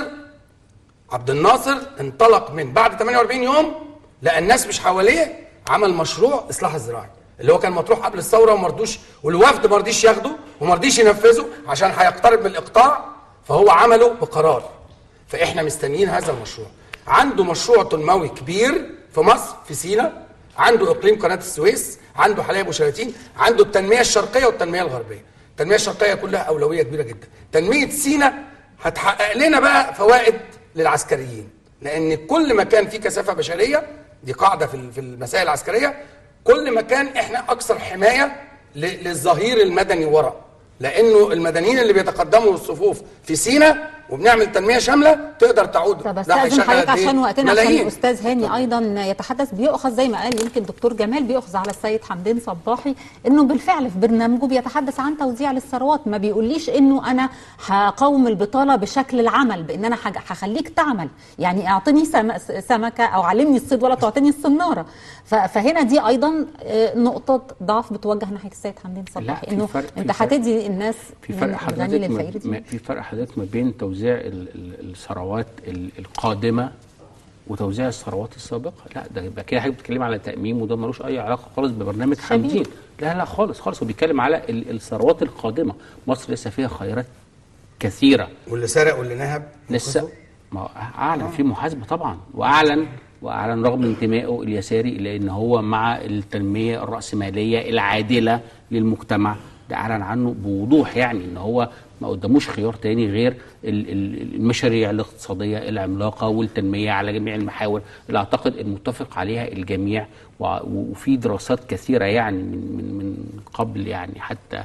عبد الناصر انطلق من بعد 48 يوم لقى الناس مش حواليه عمل مشروع اصلاح الزراعي اللي هو كان مطروح قبل الثوره وما رضوش والوفد ما رضيش ياخده وما رضيش ينفذه عشان هيقترب من الاقطاع فهو عمله بقرار فاحنا مستنيين هذا المشروع عنده مشروع تنموي كبير في مصر في سيناء عنده اقليم قناه السويس عنده حلايب وشلاتين عنده التنميه الشرقيه والتنميه الغربيه التنميه الشرقيه كلها اولويه كبيره جدا تنميه سيناء هتحقق لنا بقى فوائد للعسكريين لان كل ما كان في كثافه بشريه دي قاعده في في المسائل العسكريه كل ما كان احنا اكثر حمايه ل- للظهير المدني ورا لانه المدنيين اللي بيتقدموا الصفوف في سينا وبنعمل تنميه شامله تقدر تعود طب ده استاذن هيشغل حضرتك قد إيه؟ عشان وقتنا عشان ملايين. الاستاذ هاني ايضا يتحدث بيؤخذ زي ما قال يمكن دكتور جمال بيؤخذ على السيد حمدين صباحي انه بالفعل في برنامجه بيتحدث عن توزيع للثروات ما بيقوليش انه انا هقاوم البطاله بشكل العمل بان انا هج- هخليك تعمل يعني اعطني سم- سمكه او علمني الصيد ولا تعطيني الصناره ف- فهنا دي ايضا آه، نقطه ضعف بتوجه ناحيه السيد حمدين صباحي في انه فرق- في انت فرق. هتدي الناس في من فرق الغني حضرتك ما للفقير دي ما- في فرق حضرتك ما بين توزيع ال- ال- الثروات ال- القادمه وتوزيع الثروات السابقه لا ده يبقى كده حضرتك بتتكلم على تاميم وده ملوش اي علاقه خالص ببرنامج شبيه. حمدين لا لا خالص خالص هو بيتكلم على ال- الثروات القادمه مصر لسه فيها خيرات كثيره واللي سرق واللي نهب لسه ما هو اعلن في محاسبه طبعا واعلن واعلن رغم انتمائه اليساري لان هو مع التنميه الراسماليه العادله للمجتمع ده اعلن عنه بوضوح يعني ان هو ما قداموش خيار تاني غير ال- ال- المشاريع الاقتصاديه العملاقه والتنميه على جميع المحاور اللي اعتقد المتفق عليها الجميع و- وفي دراسات كثيره يعني من من من قبل يعني حتى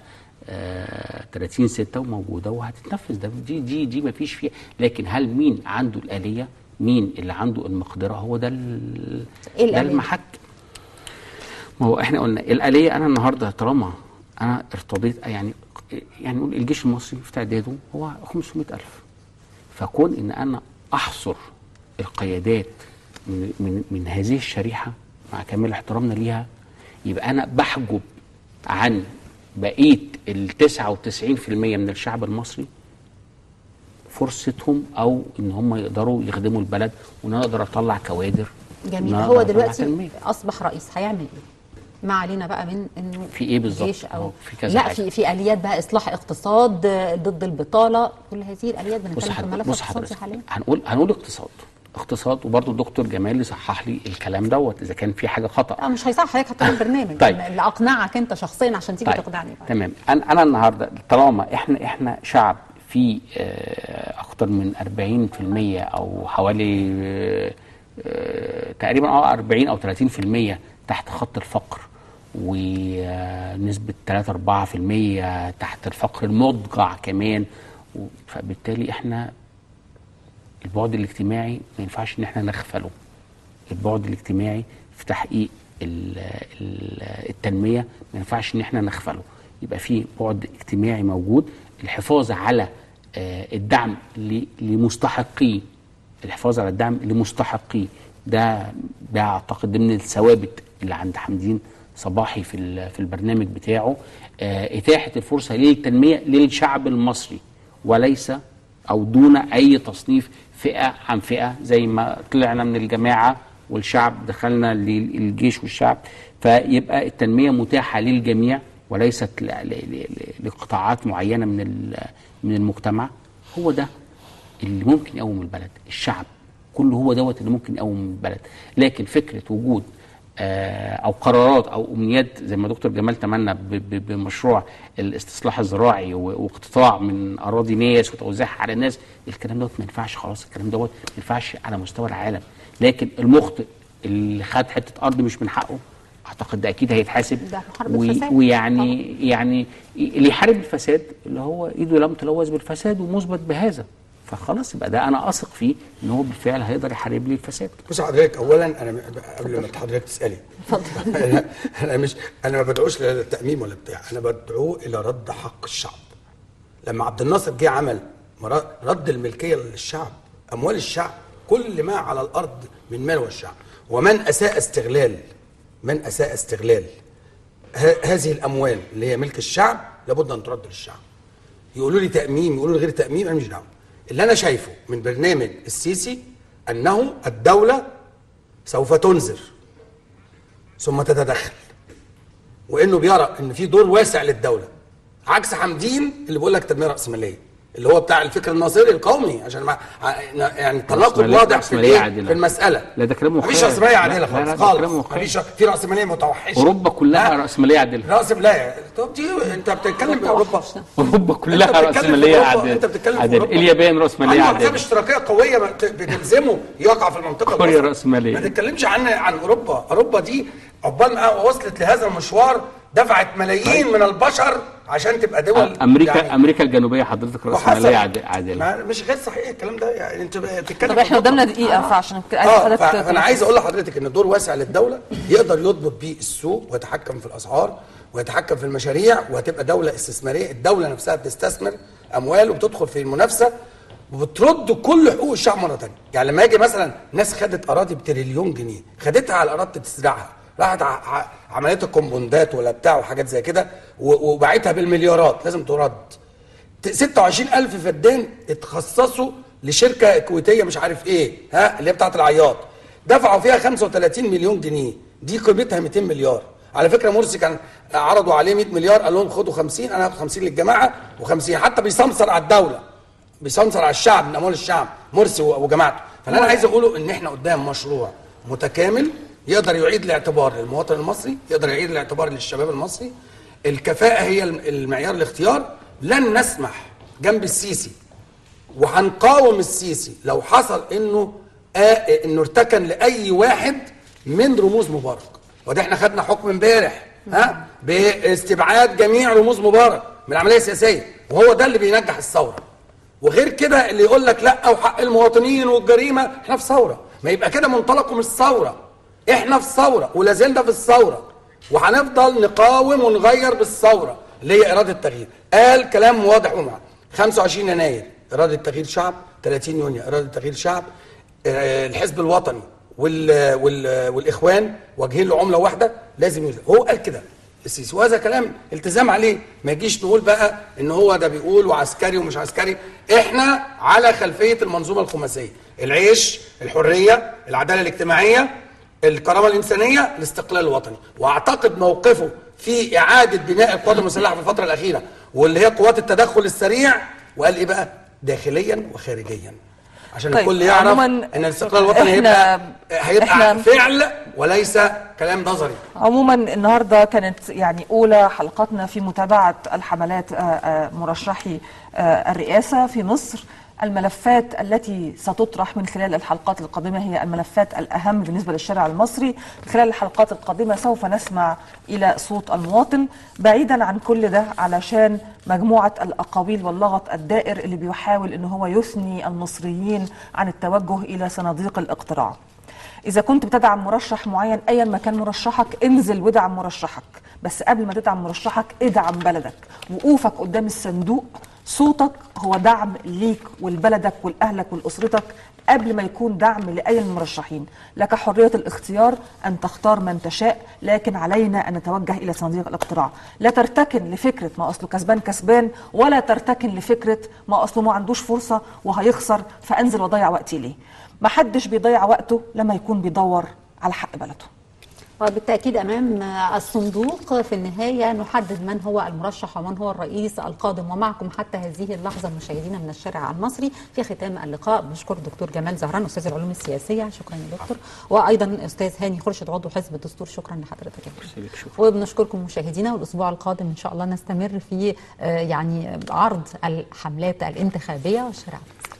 آه، 30 6 وموجوده وهتتنفذ ده دي دي دي ما فيش فيها لكن هل مين عنده الاليه مين اللي عنده المقدره هو ده ال- إيه ده الآلية؟ المحك ما هو احنا قلنا الاليه انا النهارده طالما انا ارتضيت يعني يعني نقول الجيش المصري في تعداده هو 500000 فكون ان انا احصر القيادات من من من هذه الشريحه مع كامل احترامنا ليها يبقى انا بحجب عن بقيه ال 99% من الشعب المصري فرصتهم او ان هم يقدروا يخدموا البلد وان انا اقدر اطلع كوادر جميل وإن أنا هو أقدر أطلع دلوقتي تنمية. اصبح رئيس هيعمل ايه ما علينا بقى من انه في إيه بالظبط؟ جيش او أهو في كذا لا حاجة. في في اليات بقى اصلاح اقتصاد آه، ضد البطاله كل هذه الاليات بص بنتكلم في حضرتك الملف بص الاقتصادي حضرتك حاليا هنقول هنقول اقتصاد اقتصاد وبرضه الدكتور جمال يصحح لي الكلام دوت اذا كان في حاجه خطا لا مش هيصح حضرتك هتقول البرنامج طيب. اللي اقنعك انت شخصيا عشان تيجي تقنعني بقى. تمام انا انا النهارده طالما احنا احنا شعب في آه، اكتر من 40% او حوالي آه، آه، تقريبا اه 40 او 30% تحت خط الفقر ونسبة 3 4% تحت الفقر المضجع كمان و- فبالتالي احنا البعد الاجتماعي ما ينفعش ان احنا نغفله البعد الاجتماعي في تحقيق ال- ال- التنميه ما ينفعش ان احنا نغفله يبقى في بعد اجتماعي موجود الحفاظ على آه، الدعم ل- لمستحقيه الحفاظ على الدعم لمستحقيه ده ده اعتقد ضمن الثوابت اللي عند حمدين صباحي في ال- في البرنامج بتاعه آه، اتاحه الفرصه للتنميه للشعب المصري وليس او دون اي تصنيف فئه عن فئه زي ما طلعنا من الجماعه والشعب دخلنا للجيش والشعب فيبقى التنميه متاحه للجميع وليست ل- ل- ل- لقطاعات معينه من ال- من المجتمع هو ده اللي ممكن يقوم البلد الشعب كله هو دوت اللي ممكن يقوم البلد لكن فكره وجود آه، او قرارات او امنيات زي ما دكتور جمال تمنى ب- ب- بمشروع الاستصلاح الزراعي و- واقتطاع من اراضي ناس وتوزيعها على الناس الكلام دوت ما ينفعش خلاص الكلام دوت ما ينفعش على مستوى العالم لكن المخطئ اللي خد حته ارض مش من حقه اعتقد ده اكيد هيتحاسب ده محاربة وي- فساد. ويعني يعني اللي يحارب الفساد اللي هو ايده لم تلوث بالفساد ومثبت بهذا فخلاص يبقى ده انا اثق فيه ان هو بالفعل هيقدر يحارب لي الفساد بص حضرتك اولا انا م- قبل ما حضرتك تسالي اتفضل انا انا مش انا ما بدعوش للتاميم ولا بتاع انا بدعو الى رد حق الشعب لما عبد الناصر جه عمل مرا- رد الملكيه للشعب اموال الشعب كل ما على الارض من مال والشعب ومن اساء استغلال من اساء استغلال ه- هذه الاموال اللي هي ملك الشعب لابد ان ترد للشعب يقولوا لي تأميم يقولوا لي غير تأميم أنا مش دعوة اللي أنا شايفه من برنامج السيسي أنه الدولة سوف تنذر ثم تتدخل وانه بيرى ان في دور واسع للدوله عكس حمدين اللي بيقول لك تنميه راسماليه اللي هو بتاع الفكر الناصري القومي عشان ما يعني تناقض رأسمالية- واضح في رأسمالية الإيه؟ عادلة. في المساله لا، ده كلام مفيش مخالف. راسماليه لا، عادله لا، خالص لا، ده خالص كلام مخالف. مفيش في راسماليه متوحشه اوروبا كلها لا. راسماليه عادله راس لا طب دي انت بتتكلم باوروبا اوروبا كلها أنت بتتكلم في راسماليه أوروبا، عادله انت بتتكلم في عادله أوروبا. اليابان راسماليه عنده احزاب عادله اشتراكيه قويه ما ت- بتلزمه يقع في المنطقه كوريا الوسطى. رأسمالية. ما تتكلمش عن عن اوروبا اوروبا دي عقبال ما وصلت لهذا المشوار دفعت ملايين من البشر عشان تبقى دول امريكا يعني امريكا الجنوبيه حضرتك وحصل. راسماليه عاد- عادله ما- مش غير صحيح الكلام ده يعني انت بتتكلم طب في احنا نقطة. قدامنا دقيقه فعشان كده عايز اه حضرتك ف- فانا عايز تلخص. اقول لحضرتك ان دور واسع للدوله يقدر يضبط بيه السوق ويتحكم في الاسعار ويتحكم في المشاريع وهتبقى دوله استثماريه الدوله نفسها بتستثمر اموال وبتدخل في المنافسه وبترد كل حقوق الشعب مره ثانيه يعني لما يجي مثلا ناس خدت اراضي بتريليون جنيه خدتها على الاراضي تزرعها راحت ع- ع- عمليه الكومبوندات ولا بتاع وحاجات زي كده و- وباعتها بالمليارات لازم ترد 26000 فدان اتخصصوا لشركه كويتيه مش عارف ايه ها اللي هي بتاعت العياط دفعوا فيها 35 مليون جنيه دي قيمتها 200 مليار على فكره مرسي كان عرضوا عليه 100 مليار قال لهم خدوا 50 انا هاخد 50 للجماعه و50 حتى بيسمسر على الدوله بيسمسر على الشعب من اموال الشعب مرسي و- وجماعته فاللي انا عايز اقوله ان احنا قدام مشروع متكامل يقدر يعيد الاعتبار للمواطن المصري يقدر يعيد الاعتبار للشباب المصري الكفاءه هي الم- المعيار الاختيار لن نسمح جنب السيسي وهنقاوم السيسي لو حصل انه آه انه ارتكن لاي واحد من رموز مبارك وده احنا خدنا حكم امبارح ها باستبعاد جميع رموز مبارك من العمليه السياسيه وهو ده اللي بينجح الثوره وغير كده اللي يقول لك لا وحق المواطنين والجريمه احنا في ثوره ما يبقى كده منطلقه مش ثوره احنا في ثوره ولا زلنا في الثوره وهنفضل نقاوم ونغير بالثوره اللي هي اراده التغيير قال كلام واضح ومع 25 يناير اراده تغيير شعب 30 يونيو اراده تغيير شعب آه، الحزب الوطني وال وال والاخوان واجهين له عمله واحده لازم يلزم هو قال كده السيسي وهذا كلام التزام عليه ما يجيش نقول بقى ان هو ده بيقول وعسكري ومش عسكري احنا على خلفيه المنظومه الخماسيه العيش الحريه العداله الاجتماعيه الكرامه الانسانيه الاستقلال الوطني واعتقد موقفه في اعاده بناء القوات المسلحه في الفتره الاخيره واللي هي قوات التدخل السريع وقال ايه بقى داخليا وخارجيا عشان طيب، الكل يعرف عموماً ان الاستقلال الوطني إحنا- هيبقى هيبقى إحنا- فعل وليس كلام نظري عموما النهارده كانت يعني اولى حلقاتنا في متابعه الحملات آه، آه، مرشحي آه، الرئاسه في مصر الملفات التي ستطرح من خلال الحلقات القادمه هي الملفات الاهم بالنسبه للشارع المصري خلال الحلقات القادمه سوف نسمع الى صوت المواطن بعيدا عن كل ده علشان مجموعه الاقاويل واللغط الدائر اللي بيحاول ان هو يثني المصريين عن التوجه الى صناديق الاقتراع إذا كنت بتدعم مرشح معين أيا ما كان مرشحك انزل وادعم مرشحك بس قبل ما تدعم مرشحك ادعم بلدك وقوفك قدام الصندوق صوتك هو دعم ليك ولبلدك ولأهلك ولأسرتك قبل ما يكون دعم لأي من المرشحين لك حرية الاختيار أن تختار من تشاء لكن علينا أن نتوجه إلى صناديق الاقتراع لا ترتكن لفكرة ما أصله كسبان كسبان ولا ترتكن لفكرة ما أصله ما عندوش فرصة وهيخسر فأنزل وضيع وقتي ليه ما حدش بيضيع وقته لما يكون بيدور على حق بلده وبالتأكيد أمام الصندوق في النهاية نحدد من هو المرشح ومن هو الرئيس القادم ومعكم حتى هذه اللحظة مشاهدينا من الشارع المصري في ختام اللقاء بشكر الدكتور جمال زهران أستاذ العلوم السياسية شكرا يا دكتور وأيضا أستاذ هاني خرشد عضو حزب الدستور شكرا لحضرتك يا دكتور شكرا. وبنشكركم مشاهدينا والأسبوع القادم إن شاء الله نستمر في آه، يعني عرض الحملات الانتخابية والشارع المصري